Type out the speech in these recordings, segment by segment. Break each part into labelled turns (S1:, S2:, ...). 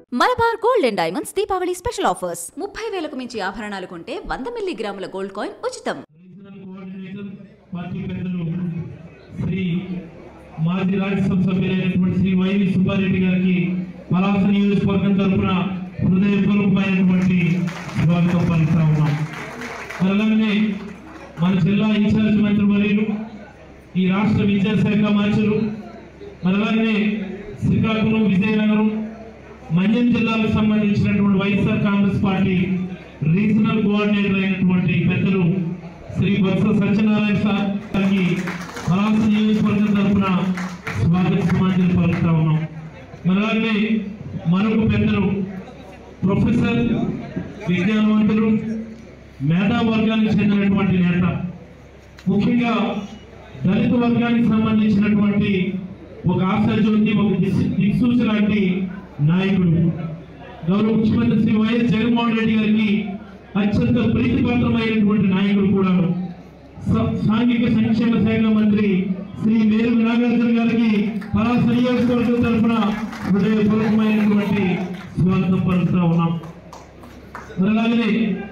S1: Malabar gold and diamonds Deepavali special offers ముప్పై వేలకు మించి ఆభరణాలు కొంటే వంద మిల్లీగ్రాముల గోల్డ్ కాయిన్ ఉచితం
S2: రీజనల్ కోఆర్డినేటర్ పార్టీ పెద్దలు శ్రీ మాజీ రాజ్యసభ సభ్యులైనటువంటి శ్రీ వైవి సుబ్బారెడ్డి గారికి పలాస నియోజకవర్గం తరఫున హృదయపూర్వకమైనటువంటి స్వాగతం పలుకుతా ఉన్నాం మరి అలాగనే మన జిల్లా ఇన్ఛార్జ్ మంత్రి వర్యులు ఈ రాష్ట్ర విద్యాశాఖ మంత్రులు మరి అలాగనే శ్రీకాకుళం విజయనగరం మన్యం జిల్లాకు సంబంధించినటువంటి YSR Congress party regional coordinator అయినటువంటి పెద్దలు శ్రీ బొత్స సత్యనారాయణ సార్ గారికి పలాస నియోజకవర్గం తరఫున స్వాగత సమాజం పలుకుతా ఉన్నాం మరి అలాగే మరొక పెద్దలు ప్రొఫెసర్ విజ్ఞానవంతులు మేధా వర్గానికి చెందినటువంటి నేత ముఖ్యంగా దళిత వర్గానికి సంబంధించినటువంటి ఒక ఆశాజ్యోతి ఒక దిశ- దిక్సూచి లాంటి నాయకుడు గౌరవ ముఖ్యమంత్రి శ్రీ వైఎస్ జగన్మోహన్ రెడ్డి గారికి అత్యంత ప్రీతిపాత్రమైనటువంటి నాయకుడు కూడా స- సాంఘిక సంక్షేమ శాఖ మంత్రి శ్రీ మేరు నాగార్జున గారికి పలాస నియోజకవర్గం తరఫున హృదయపూర్వకమైనటువంటి స్వాగతం పలుకుతా ఉన్నాం మరి అలాగనే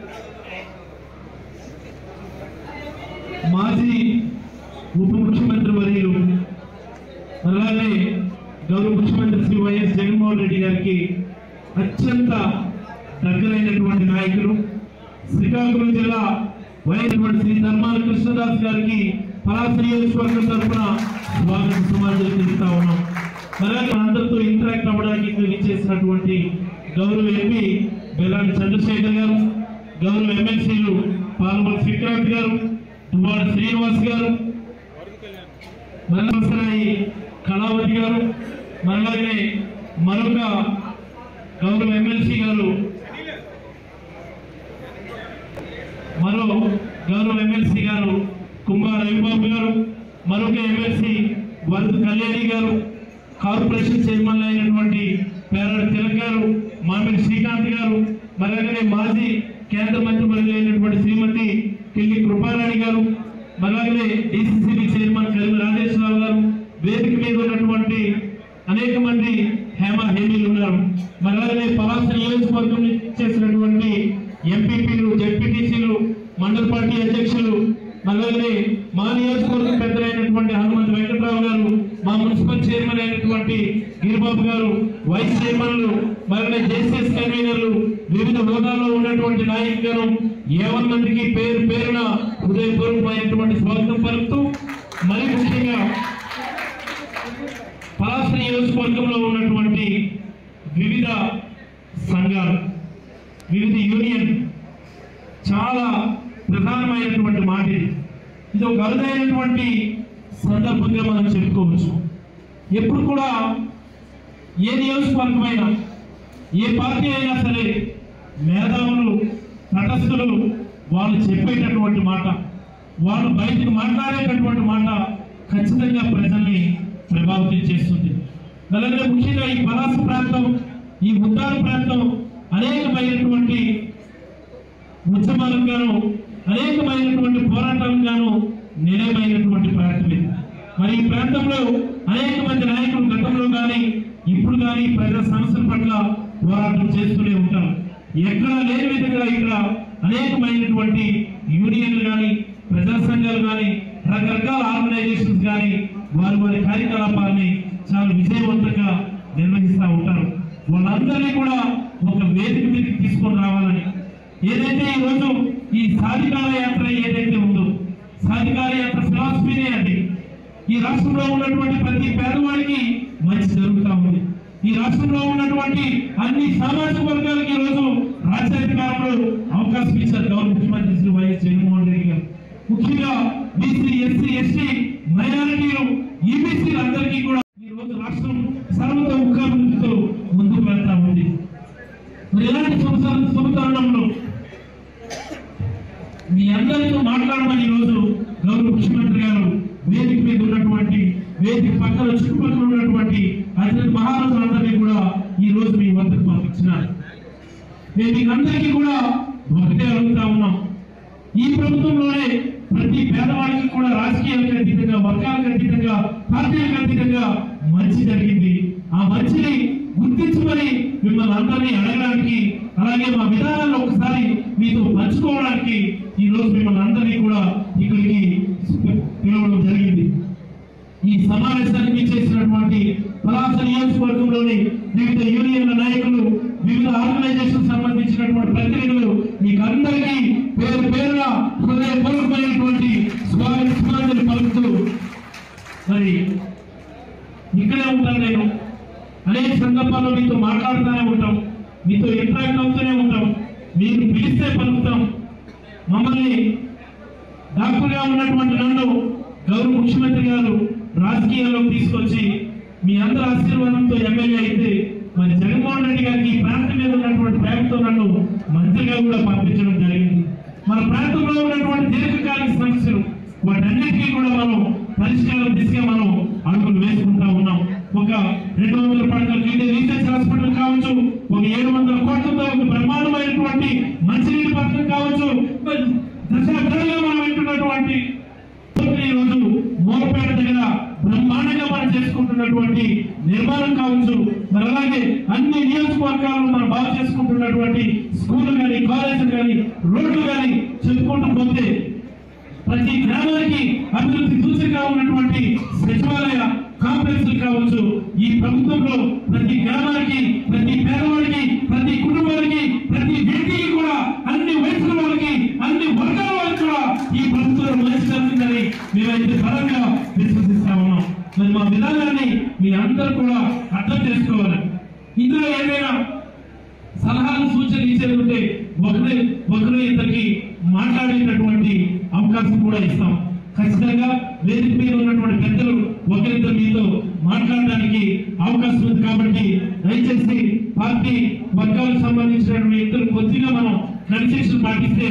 S2: మాజీ ఉప ముఖ్యమంత్రి వర్యులు అలాగే గౌరవ ముఖ్యమంత్రి శ్రీ వైఎస్ జగన్మోహన్ రెడ్డి గారికి అత్యంత దగ్గరైనటువంటి నాయకులు శ్రీకాకుళం జిల్లా వైనటువంటి శ్రీ ధర్మాల కృష్ణదాస్ గారికి పలాస నియోజకవర్గం తరఫున స్వాగత సమాజం తెలుపుతా ఉన్నాం అలాగే అందరితో ఇంటరాక్ట్ అవ్వడానికి ఇక్కడ ఇచ్చేసినటువంటి గౌరవ ఎంపీ బెల్లాని చంద్రశేఖర్ గారు గౌరవ ఎమ్మెల్సీలు పాల్గొన విక్రాంత్ గారు దువ్వాడ శ్రీనివాస్ గారు మరొకసారి కళావతి గారు మరలాగే మరొక గౌరవ ఎమ్మెల్సీ గారు మరో గౌరవ ఎమ్మెల్సీ గారు కుంభా రవిబాబు గారు మరొక ఎమ్మెల్సీ వరద కళ్యాణి గారు కార్పొరేషన్ చైర్మన్ అయినటువంటి పేరాడు తిలక్ గారు మామిడి శ్రీకాంత్ గారు మరొకనే మాజీ కేంద్ర మంత్రి అయినటువంటి శ్రీమతి కిల్లి కృపారాణి గారు మరొకనే డిసిసిబి చైర్మన్ కలిమి రాజేశ్వరరావు గారు వేదిక మీద ఉన్నటువంటి అనేక మంది హేమ హేమీలు ఉన్నారు మరొకనే పలాస నియోజకవర్గం నుంచి చేసినటువంటి ఎంపీపీలు జెడ్పీటీసీలు మండల పార్టీ అధ్యక్షులు అలాగే మా నియోజకవర్గం పెద్దలైనటువంటి హనుమంత్ వెంకట్రావు గారు మా మున్సిపల్ చైర్మన్ అయినటువంటి గిరిబాబు గారు వైస్ చైర్మన్లు మరొక జేసీఎస్ కన్వీనర్లు వివిధ హోదాల్లో ఉన్నటువంటి నాయకులు ఏవన్ మందికి పేరు పేరున హృదయపూర్వకమైనటువంటి స్వాగతం పలుకుతూ మరి ముఖ్యంగా పలాస నియోజకవర్గంలో ఉన్నటువంటి వివిధ సంఘాలు వివిధ యూనియన్ చాలా ప్రధానమైనటువంటి మాట ఇది ఇది ఒక అరుదైనటువంటి సందర్భంగా మనం చెప్పుకోవచ్చు ఎప్పుడు కూడా ఏ నియోజకవర్గమైనా ఏ పార్టీ అయినా సరే మేధావులు తటస్థులు వాళ్ళు చెప్పేటటువంటి మాట వాళ్ళు బయటకు మాట్లాడేటటువంటి మాట ఖచ్చితంగా ప్రజల్ని ప్రభావితం చేస్తుంది అలాగే ముఖ్యంగా ఈ పలాస ప్రాంతం ఈ ఉద్దాన ప్రాంతం అనేకమైనటువంటి ఉద్యమాలకు గాను అనేకమైనటువంటి పోరాటాలకు గాను నిలయమైనటువంటి ప్రాంతం ఇది మరి ఈ ప్రాంతంలో అనేక మంది నాయకులు గతంలో కానీ ఇప్పుడు కానీ ప్రజల సమస్యల పట్ల పోరాటం చేస్తూనే ఉంటారు ఎక్కడా లేని విధంగా ఇక్కడ అనేకమైనటువంటి యూనియన్లు కానీ ప్రజా సంఘాలు కానీ రకరకాల ఆర్గనైజేషన్స్ కానీ వారి వారి కార్యకలాపాలని చాలా విజయవంతంగా నిర్వహిస్తూ ఉంటారు వాళ్ళందరినీ కూడా ఒక వేదిక మీదకి తీసుకొని రావాలని ఏదైతే ఈ రోజు ఈ సాధికార యాత్ర ఏదైతే ఉందో సాధికార యాత్ర ఫిలాసఫీనే అండి ఈ రాష్ట్రంలో ఉన్నటువంటి ప్రతి పేదవాడికి మంచి జరుగుతూ ఉంది ఈ రాష్ట్రంలో ఉన్నటువంటి అన్ని సామాజిక వర్గాలకి ఈ రోజు రాజ్యాధికారంలో అవకాశం ఇచ్చారు గౌరవ ముఖ్యమంత్రి శ్రీ వైఎస్ జగన్మోహన్ రెడ్డి గారు ముఖ్యంగా బీసీ ఎస్సీ ఎస్టీ మైనారిటీలు ఈబీసీలు అందరికీ కూడా ఈ రోజు రాష్ట్రం సర్వత ముఖాభివృద్ధితో ముందుకు వెళ్తా ఉంది మరి ఇలాంటి శుభ శుభతరుణంలో మీ అందరితో మాట్లాడమని ఈరోజు గౌరవ ముఖ్యమంత్రి గారు వేదిక మీద ఉన్నటువంటి వేదిక పక్కన చుట్టుపక్కల ఉన్నటువంటి అతిథి మహారాజులందరినీ కూడా ఈ రోజు మీ వద్దకు పంపించినారు మేము మీకు అందరికీ కూడా ఒకటే అడుగుతా ఉన్నాం ఈ ప్రభుత్వంలోనే ప్రతి పేదవాడికి కూడా రాజకీయాలకు అతీతంగా వర్గాలకు అతీతంగా పార్టీలకు అతీతంగా మంచి జరిగింది ఆ మంచిని గుర్తించమని మిమ్మల్ని అందరినీ అడగడానికి అలాగే మా విధానాన్ని ఒకసారి మీతో పంచుకోవడానికి ఈ రోజు మిమ్మల్ని అందరినీ కూడా ఇక్కడికి పిలవడం జరిగింది ఈ సమావేశానికి చేసినటువంటి పలాస నియోజకవర్గంలోని వివిధ యూనియన్ల నాయకులు వివిధ ఆర్గనైజేషన్ సంబంధించినటువంటి ప్రతినిధులు మీకు అందరికీ పేరు పేరున హృదయపూర్వకమైనటువంటి స్వాగత సుమాంజలి పలుకుతూ మరి ఇక్కడే ఉంటాను నేను అనేక సందర్భాల్లో మీతో మాట్లాడుతూనే ఉంటాం మీతో ఇంటరాక్ట్ అవుతూనే ఉంటాం మీరు పిలిస్తే పలుకుతాం మమ్మల్ని డాక్టర్గా ఉన్నటువంటి నన్ను గౌరవ ముఖ్యమంత్రి గారు రాజకీయాల్లో తీసుకొచ్చి మీ అందరి ఆశీర్వాదంతో ఎమ్మెల్యే అయితే మరి జగన్మోహన్ రెడ్డి గారికి ఈ ప్రాంతం మీద ఉన్నటువంటి ప్రేమతో నన్ను మంత్రిగా కూడా పంపించడం జరిగింది మన ప్రాంతంలో ఉన్నటువంటి దీర్ఘకాలిక సమస్యలు వాటన్నిటికీ కూడా మనం పరిష్కారం దిశగా మనం అడుగులు వేసుకుంటా ఉన్నాం ఒక రెండు వందల పడకల కింద రీసెర్చ్ హాస్పిటల్ కావచ్చు ఒక ఏడు వందల కోట్లతో ఒక బ్రహ్మాండమైనటువంటి మంచినీటి పథకం కావచ్చు మరి దశాబ్దాలుగా మనం వింటున్నటువంటి ఈ రోజు మూలపేట దగ్గర బ్రహ్మాండంగా మనం చేసుకుంటున్నటువంటి నిర్మాణం కావచ్చు మరి అలాగే అన్ని నియోజకవర్గాలను మనం బాగు చేసుకుంటున్నటువంటి స్కూల్ కానీ కాలేజీలు కానీ రోడ్లు కానీ చెప్పుకుంటూ పోతే ప్రతి గ్రామానికి అభివృద్ధి సూచిగా ఉన్నటువంటి సచివాలయ కాంప్లెక్స్ కావచ్చు ఈ ప్రభుత్వంలో ప్రతి గ్రామానికి ప్రతి పేదవాడికి ప్రతి కుటుంబానికి ప్రతి వ్యక్తికి కూడా అన్ని వయసుల వాళ్ళకి అన్ని వర్గాల వాళ్ళకి కూడా ఈ ప్రభుత్వం మంచి జరుగుతుందని మేమైతే బలంగా విశ్వసిస్తా ఉన్నాం మరి మా విధానాన్ని మీ అందరూ కూడా అర్థం చేసుకోవాలి ఇందులో ఏదైనా సలహాలు సూచనలు ఇచ్చేది ఉంటే ఒకరి ఒకరు ఇద్దరికి మాట్లాడేటటువంటి అవకాశం కూడా ఇస్తాం ఖచ్చితంగా వేదిక మీద ఉన్నటువంటి పెద్దలు ఒకరిద్దరు మీతో మాట్లాడడానికి అవకాశం ఉంది కాబట్టి దయచేసి పార్టీ వర్గాలకు సంబంధించినటువంటి వ్యక్తులు కొద్దిగా మనం కన్సెషన్ పాటిస్తే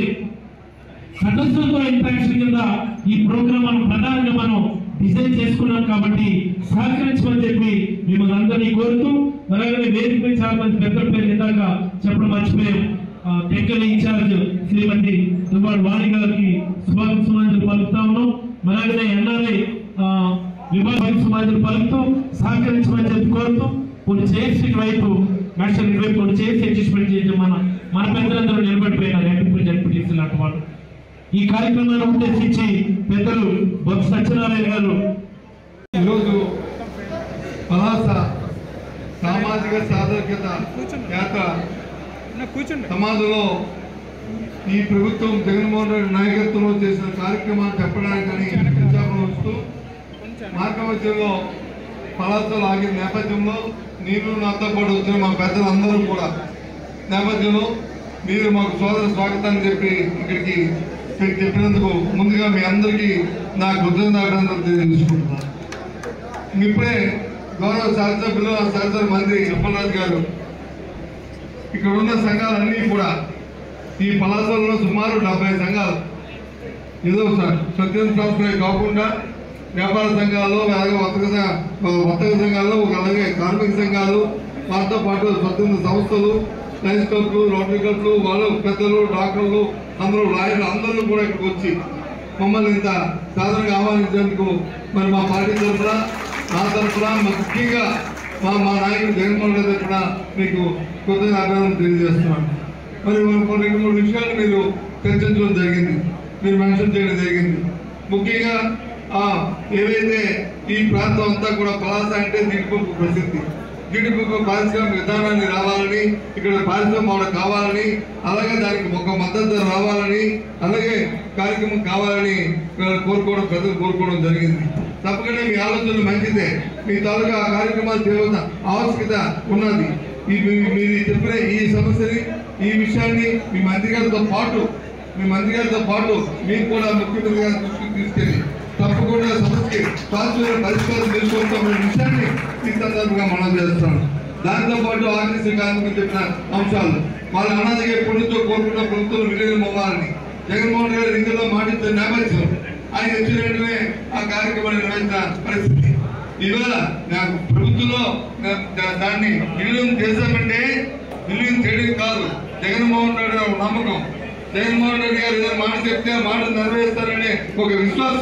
S2: సదస్సులతో ఇంట్రాక్షన్ కింద ఈ ప్రోగ్రామ్ మనం ప్రధానంగా మనం డిజైన్ చేసుకున్నాం కాబట్టి సహకరించమని చెప్పి మిమ్మల్ని అందరినీ కోరుతూ అలాగే వేదికపై చాలా మంది పెద్దల పేరు ఇందాక చెప్పడం మర్చిపోయాం టెక్కల్ ఇన్ఛార్జ్ శ్రీమతి దుబాడు వాణి గారికి స్వాగత సుమాంజలు పలుకుతా ఉన్నాం అలాగనే ఎన్ఆర్ఐ విభాగ సుమాంజలు పలుకుతూ సహకరించమని చెప్పి కోరుతూ కొన్ని చైర్స్ వైపు నేషనల్ ఇటువైపు కొన్ని చైర్స్ అడ్జస్ట్మెంట్ చేయడం మన మన పెద్దలందరూ నిలబడిపోయినారు ఎంపీ జడ్పీటీసీ లాంటి వాళ్ళు ఈ కార్యక్రమాన్ని ఉద్దేశించి పెద్దలు బొత్స సత్యనారాయణ గారు
S3: ఈరోజు పలాస సామాజిక సాధకత యాత్ర
S4: కూర్చోండి
S3: సమాజంలో ఈ ప్రభుత్వం జగన్మోహన్ రెడ్డి నాయకత్వంలో చేసిన కార్యక్రమాన్ని చెప్పడానికని విజ్ఞాపన వస్తూ మార్గమధ్యంలో పలాసలో ఆగిన నేపథ్యంలో నేను నాతో పాటు వచ్చిన మా పెద్దలందరూ కూడా నేపథ్యంలో మీరు మాకు సోదర స్వాగతాన్ని చెప్పి ఇక్కడికి ఇక్కడికి చెప్పినందుకు ముందుగా మీ అందరికీ నా కృతజ్ఞతాభినందనలు తెలియజేసుకుంటున్నాను ఇప్పుడే గౌరవ శాసనసభ్యులు ఆ శాసన మంత్రి అప్పలరాజు గారు ఇక్కడ ఉన్న సంఘాలన్నీ కూడా ఈ పలాసలో సుమారు డెబ్బై సంఘాలు ఏదో స- సత్యం సంస్థలే కాకుండా వ్యాపార సంఘాలు అలాగే వర్తక స- వర్తక సంఘాలు ఒక అలాగే కార్మిక సంఘాలు వాటితో పాటు స్వతంత్ర సంస్థలు లైన్స్ క్లబ్లు రోటరీ క్లబ్లు వాళ్ళు పెద్దలు డాక్టర్లు అందరూ లాయర్లు అందరూ కూడా ఇక్కడికి వచ్చి మమ్మల్ని ఇంత సాధారణంగా ఆహ్వానించేందుకు మరి మా పార్టీ తరఫున నా తరఫున ముఖ్యంగా మా మా నాయకుడు జగన్మోహన్ రెడ్డి తరఫున మీకు కృతజ్ఞత అభినందనలు తెలియజేస్తున్నాను మరి ఒక రెండు మూడు విషయాలు మీరు చర్చించడం జరిగింది మీరు మెన్షన్ చేయడం జరిగింది ముఖ్యంగా ఆ, ఏవైతే ఈ ప్రాంతం అంతా కూడా పలాస అంటే జీడిపప్పు ప్రసిద్ధి జీడిపప్పు పారిశ్రామిక విధానాన్ని రావాలని ఇక్కడ పారిశ్రామిక మోడల్ కావాలని అలాగే దానికి ఒక మద్దతు ధర రావాలని అలాగే కార్యక్రమం కావాలని వీళ్ళు కోరుకోవడం ప్రజలు కోరుకోవడం జరిగింది తప్పకుండా మీ ఆలోచన మంచిదే మీ తాలూకా ఆ కార్యక్రమాలు చేయవలసిన ఆవశ్యకత ఉన్నది ఈ మీ- మీరు చెప్పిన ఈ సమస్యని ఈ విషయాన్ని మీ మంత్రి గారితో పాటు మీ మంత్రి గారితో పాటు మీకు కూడా ముఖ్యమంత్రి గారి దృష్టికి తీసుకెళ్ళి తప్పకుండా సమస్యకి శాశ్వత పరిష్కారం తెలుసుకుంటామనే విషయాన్ని ఈ సందర్భంగా మనం చేస్తాం దాంతో పాటు ఆర్టీసీ కార్మికులు చెప్పిన అంశాలు వాళ్ళ అనాదిగా ఎప్పటి నుంచో కోరుకున్న ప్రభుత్వం విలీనం అవ్వాలని జగన్మోహన్ రెడ్డి ఇందులో మాటిస్తున్న నేపథ్యం ఆయన వచ్చిన వెంటనే ఆ కార్యక్రమాన్ని నిర్వహించిన పరిస్థితి ఇవాళ నాకు ప్రభుత్వంలో దా- దా- దాన్ని విలీనం చేశామంటే విలీనం చేయడం కాదు జగన్మోహన్ రెడ్డి గారి నమ్మకం జగన్మోహన్ రెడ్డి గారు ఏదైనా మాట చెప్తే ఆ మాట నెరవేరుస్తారనే ఒక విశ్వాసం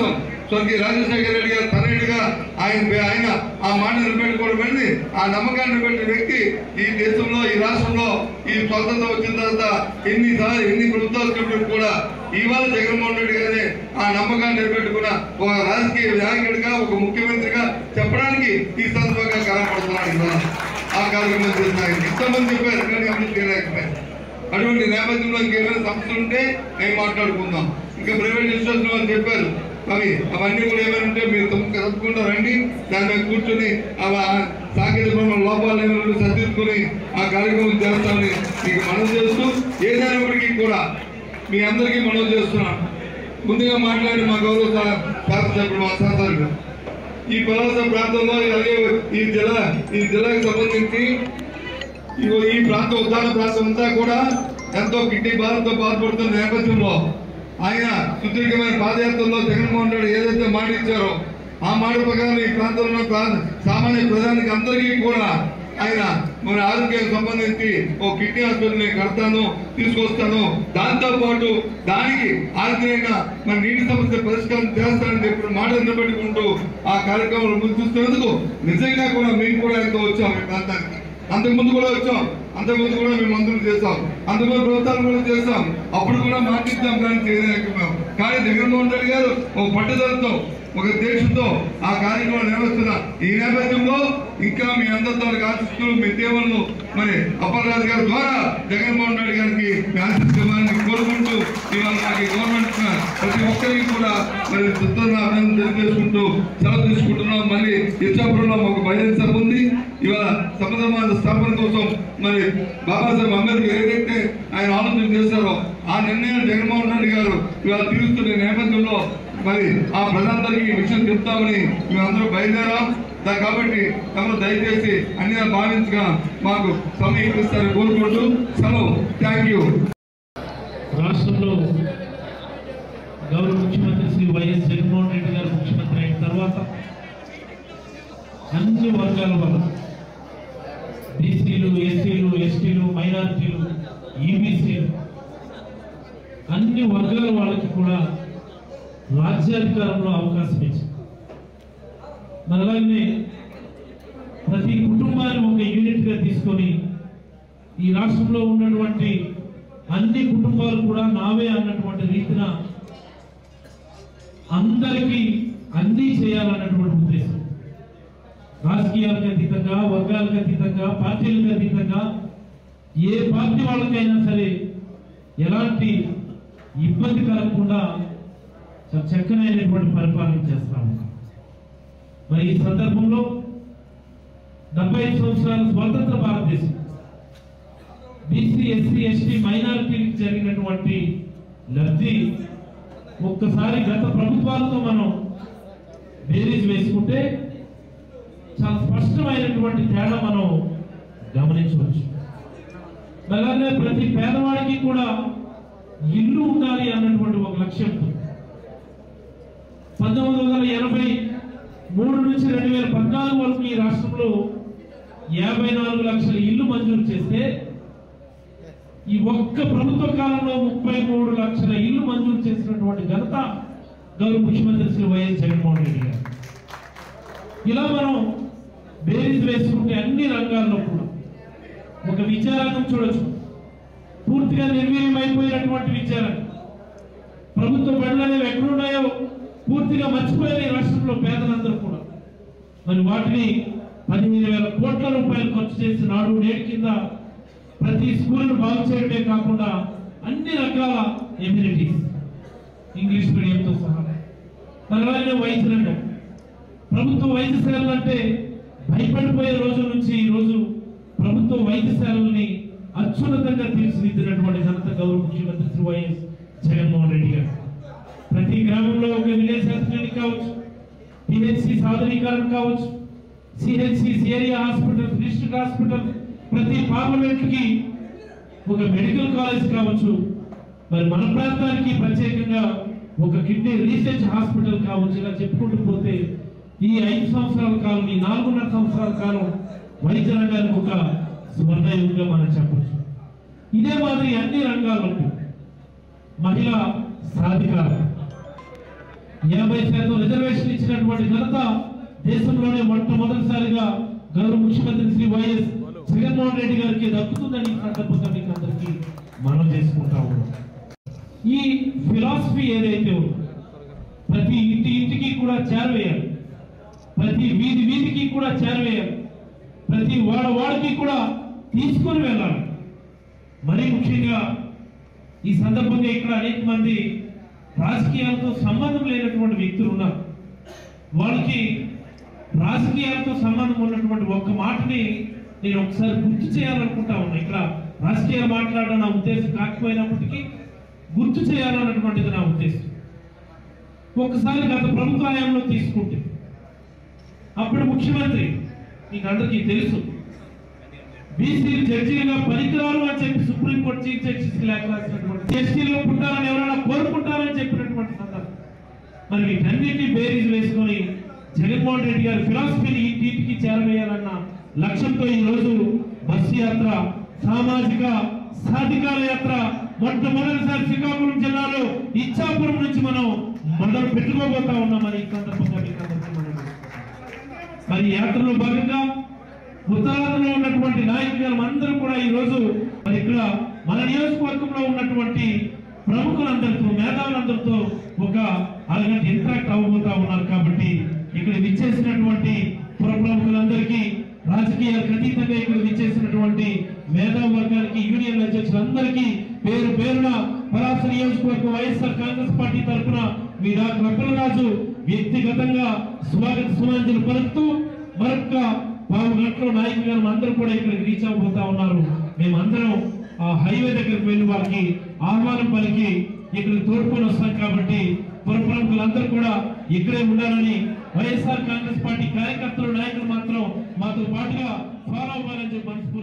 S3: స్వర్గీయ రాజశేఖర రెడ్డి గారు తనయుడిగా ఆయన ఆయన ఆ మాట నిలబెట్టుకోవడం వెళ్ళి ఆ నమ్మకాన్ని పెట్టిన వ్యక్తి ఈ దేశంలో ఈ రాష్ట్రంలో ఈ స్వతంత్రం వచ్చిన తర్వాత ఎన్ని సార్లు ఎన్ని ప్రభుత్వాలు వచ్చినప్పుడు కూడా ఇవాళ జగన్మోహన్ రెడ్డి గారిని ఆ నమ్మకాన్ని నిలబెట్టుకున్న ఒక రాజకీయ నాయకుడిగా ఒక ముఖ్యమంత్రిగా చెప్పడానికి ఈ సందర్భంగా కనపడుతున్నాడు ఇవాళ ఆ కార్యక్రమం చేసిన ఆయన ఎంతమంది చెప్పారు కానీ అమలు చేయలేకపోయారు అటువంటి నేపథ్యంలో ఇంకేమైనా సమస్యలు ఉంటే మేము మాట్లాడుకుందాం ఇంకా ప్రైవేట్ ఇన్స్టిట్యూషన్ అని చెప్పారు అవి అవన్నీ కూడా ఏమైనా ఉంటే మీరు తప్ప- తప్పకుండా రండి దాని మీద కూర్చొని అవి ఆ సాంకేతిక లోపాలు ఏమైనా ఉంటే సరిదిద్దుకొని ఆ కార్యక్రమం చేస్తామని మీకు మనం చేస్తూ ఏదైనప్పటికీ కూడా మీ అందరికీ మనం చేస్తున్నాం ముందుగా మాట్లాడి మా గౌరవ శా- శాసనసభ్యుడు మా శాసనసభ్యుడు ఈ పలాస ప్రాంతంలో అలాగే ఈ జిల్లా ఈ జిల్లాకు సంబంధించి ఇగో ఈ ప్రాంతం ఉద్దాన ప్రాంతం అంతా కూడా ఎంతో కిడ్నీ బాధతో బాధపడుతున్న నేపథ్యంలో ఆయన సుదీర్ఘమైన పాదయాత్రలో జగన్మోహన్ రెడ్డి ఏదైతే మాట ఇచ్చారో ఆ మాట ప్రకారం ఈ ప్రాంతంలో ఉన్న ప్రా- సామాన్య ప్రజానికి అందరికీ కూడా ఆయన మన ఆరోగ్యానికి సంబంధించి ఓ కిడ్నీ హాస్పిటల్ని కడతాను తీసుకొస్తాను దాంతో పాటు దానికి ఆర్థికంగా మన నీటి సమస్య పరిష్కారం చేస్తానని చెప్పిన మాట నిలబెట్టుకుంటూ ఆ కార్యక్రమం ముందుస్తున్నందుకు నిజంగా కూడా మేము కూడా ఎంతో వచ్చాం ఈ ప్రాంతానికి అంతకు ముందు కూడా వచ్చాం అంతకు ముందు కూడా మేము మందులు చేస్తాం అంతకుముందు ప్రభుత్వాలు కూడా చేస్తాం అప్పుడు కూడా మాటిద్దాం కానీ చేయలేకపోయాం కానీ జగన్మోహన్ రెడ్డి గారు ఒక పట్టుదలతో ఒక దేశంతో ఆ కార్యక్రమం నిర్వహిస్తున్న ఈ నేపథ్యంలో ఇంకా మీ అందరితో ఆశిస్తూ మీ దేవుళ్ళు మరి అప్పలరాజు గారి ద్వారా జగన్మోహన్ రెడ్డి గారికి మీ ఆశిస్తున్నారని కోరుకుంటూ ఇవాళ నాకు ఈ గవర్నమెంట్ ప్రతి ఒక్కరికి కూడా మరి చిత్తంగా అభినందన తెలియజేసుకుంటూ సెలవు తీసుకుంటున్నాం మళ్ళీ ఇచ్చాపురంలో ఒక బహిరంగ సభ ఉంది ఇవాళ సమసమాజ స్థాపన కోసం మరి బాబాసాహెబ్ అంబేద్కర్ ఏదైతే ఆయన ఆలోచన చేశారో ఆ నిర్ణయం జగన్మోహన్ రెడ్డి గారు ఇవాళ తీరుస్తున్న నేపథ్యంలో మరి ఆ ప్రజలందరికీ ఈ విషయం చెప్తామని మేమందరూ బయలుదేరాం దా- కాబట్టి ఎవరు దయచేసి అన్ని భావించగా మాకు సమయం ఇప్పిస్తారని కోరుకుంటూ సెలవు థ్యాంక్ యూ
S2: రాష్ట్రంలో గౌరవ ముఖ్యమంత్రి శ్రీ వైఎస్ జగన్మోహన్ రెడ్డి గారు ముఖ్యమంత్రి అయిన తర్వాత అన్ని వర్గాల వల్ల బీసీలు ఎస్సీలు ఎస్టీలు మైనారిటీలు ఈబీసీలు అన్ని వర్గాల వాళ్ళకి కూడా రాజ్యాధికారంలో అవకాశం ఇచ్చింది మరి అలాగే ప్రతి కుటుంబాన్ని ఒక యూనిట్గా తీసుకొని ఈ రాష్ట్రంలో ఉన్నటువంటి అన్ని కుటుంబాలు కూడా నావే అన్నటువంటి రీతిన అందరికీ అన్నీ చేయాలన్నటువంటి ఉద్దేశం రాజకీయాలకు అతీతంగా వర్గాలకు అతీతంగా పార్టీలకు అతీతంగా ఏ పార్టీ వాళ్ళకైనా సరే ఎలాంటి ఇబ్బంది కలగకుండా చాలా చక్కనైనటువంటి పరిపాలన చేస్తా ఉన్నాం మరి ఈ సందర్భంలో డెబ్బై ఐదు సంవత్సరాల స్వాతంత్ర భారతదేశం బీసీ ఎస్సీ ఎస్టీ మైనారిటీకి జరిగినటువంటి లబ్ధి ఒక్కసారి గత ప్రభుత్వాలతో మనం బేరీజ్ వేసుకుంటే చాలా స్పష్టమైనటువంటి తేడా మనం గమనించవచ్చు అలాగే ప్రతి పేదవాడికి కూడా ఇల్లు ఉండాలి అన్నటువంటి ఒక లక్ష్యం పంతొమ్మిది వందల ఎనభై మూడు నుంచి రెండు వేల పద్నాలుగు వరకు ఈ రాష్ట్రంలో యాభై నాలుగు లక్షల ఇల్లు మంజూరు చేస్తే ఈ ఒక్క ప్రభుత్వ కాలంలో ముప్పై మూడు లక్షల ఇల్లు మంజూరు చేసినటువంటి ఘనత గౌరవ ముఖ్యమంత్రి శ్రీ వైఎస్ జగన్మోహన్ రెడ్డి గారు ఇలా మనం బేరీజ్ వేసుకుంటే అన్ని రంగాల్లో కూడా ఒక విద్యారంగం చూడొచ్చు పూర్తిగా నిర్వీర్యం అయిపోయినటువంటి విద్యారంగం ప్రభుత్వ బడులు అనేవి ఎక్కడున్నాయో పూర్తిగా మర్చిపోయారు ఈ రాష్ట్రంలో పేదలందరూ కూడా మరి వాటిని పదిహేను వేల కోట్ల రూపాయలు ఖర్చు చేసి నాడు నేటి కింద ప్రతి స్కూల్ను బాగు చేయడమే కాకుండా అన్ని రకాల ఎమ్యూనిటీస్ ఇంగ్లీష్ మీడియంతో సహా మరి అలాగే వైద్య రంగం ప్రభుత్వ వైద్యశాలలు అంటే భయపడిపోయే రోజుల నుంచి ఈ రోజు ప్రభుత్వ వైద్యశాలల్ని అత్యున్నతంగా తీర్చిదిద్దినటువంటి ఘనత గౌరవ ముఖ్యమంత్రి శ్రీ వైఎస్ జగన్మోహన్ రెడ్డి గారు ప్రతి గ్రామంలో ఒక విలేజ్ హెల్త్ క్లినిక్ కావచ్చు పిహెచ్సి సాధనీకరణ కావచ్చు CHC area hospital district hospital ప్రతి పార్లమెంట్ కి ఒక మెడికల్ కాలేజ్ కావచ్చు మరి మన ప్రాంతానికి ప్రత్యేకంగా ఒక కిడ్నీ రీసెర్చ్ హాస్పిటల్ కావచ్చు ఇలా చెప్పుకుంటూ పోతే ఈ ఐదు సంవత్సరాల కాలం ఈ నాలుగున్నర సంవత్సరాల కాలం వైద్య రంగానికి ఒక స్వర్ణయుగంగా మనం చెప్పచ్చు ఇదే మాదిరి అన్ని రంగాల్లో మహిళా సాధికారత యాభై శాతం రిజర్వేషన్ ఇచ్చినటువంటి ఘనత దేశంలోనే మొట్టమొదటిసారిగా గౌరవ ముఖ్యమంత్రి శ్రీ వైఎస్ జగన్మోహన్ రెడ్డి గారికి దక్కుతుందని ఈ సందర్భంగా మీకు అందరికీ మనం చేసుకుంటా ఉన్నాం ఈ ఫిలాసఫీ ఏదైతే ఉందో ప్రతి ఇంటి ఇంటికి కూడా చేరవేయాలి ప్రతి వీధి వీధికి కూడా చేరవేయాలి ప్రతి వాడ వాడికి కూడా తీసుకొని వెళ్ళాలి మరీ ముఖ్యంగా ఈ సందర్భంగా ఇక్కడ అనేక మంది రాజకీయాలతో సంబంధం లేనటువంటి వ్యక్తులు ఉన్నారు వాళ్ళకి రాజకీయాలతో సంబంధం ఉన్నటువంటి ఒక్క మాటని నేను ఒకసారి గుర్తు చేయాలనుకుంటా ఉన్నా ఇక్కడ రాజకీయాలు మాట్లాడడం నా ఉద్దేశం కాకపోయినప్పటికీ గుర్తు చేయాలన్నటువంటిది నా ఉద్దేశం ఒకసారి గత ప్రభుత్వ హయాంలో తీసుకుంటే అప్పుడు ముఖ్యమంత్రి మీకు అందరికీ తెలుసు బీసీ జడ్జీలుగా పనికిరారు అని చెప్పి సుప్రీంకోర్టు చీఫ్ జస్టిస్ కి లేఖ రాసినటువంటి ఎస్టీలో పుట్టాలని ఎవరైనా కోరుకుంటారని చెప్పినటువంటి సందర్భం మరి వీటన్నిటిని బేరీజ్ వేసుకొని జగన్మోహన్ రెడ్డి గారి ఫిలాసఫీని ఇంటింటికి చేరవేయాలన్న లక్ష్యంతో ఈ రోజు బస్సు యాత్ర సామాజిక సాధికార యాత్ర మొట్టమొదటిసారి శ్రీకాకుళం జిల్లాలో ఇచ్చాపురం నుంచి మనం మొదలు పెట్టుకోబోతా ఉన్నామని ఈ సందర్భంగా మీకు అందరికీ మనం మరి ఈ యాత్రలో భాగంగా ఉత్తరాదిలో ఉన్నటువంటి నాయకులు అందరూ కూడా ఈ రోజు మరి ఇక్కడ మన నియోజకవర్గంలో ఉన్నటువంటి ప్రముఖులందరితో మేధావులందరితో ఒక అరగంట ఇంటరాక్ట్ అవ్వబోతా ఉన్నారు కాబట్టి ఇక్కడ విచ్చేసినటువంటి పుర ప్రముఖులందరికీ రాజకీయాలకు అతీతంగా ఇక్కడ విచ్చేసినటువంటి మేధావి వర్గానికి యూనియన్ అధ్యక్షులందరికీ పేరు పేరున పలాస నియోజకవర్గం వైఎస్ఆర్ కాంగ్రెస్ పార్టీ తరఫున మీ డాక్టర్ అప్పలరాజు వ్యక్తిగతంగా స్వాగత సుమాంజలు పలుకుతూ మరొక పావు గంటలో నాయకులు గారు అందరూ కూడా ఇక్కడికి రీచ్ అవబోతా ఉన్నారు మేమందరం ఆ హైవే దగ్గరికి వెళ్ళి వారికి ఆహ్వానం పలికి ఇక్కడికి తోడ్కొని వస్తాం కాబట్టి పుర ప్రముఖులందరూ కూడా ఇక్కడే ఉండాలని వైఎస్ఆర్ కాంగ్రెస్ పార్టీ కార్యకర్తలు నాయకులు మాత్రం మాతో పాటుగా ఫాలో అవ్వాలని చెప్పి మనస్ఫూర్తిగా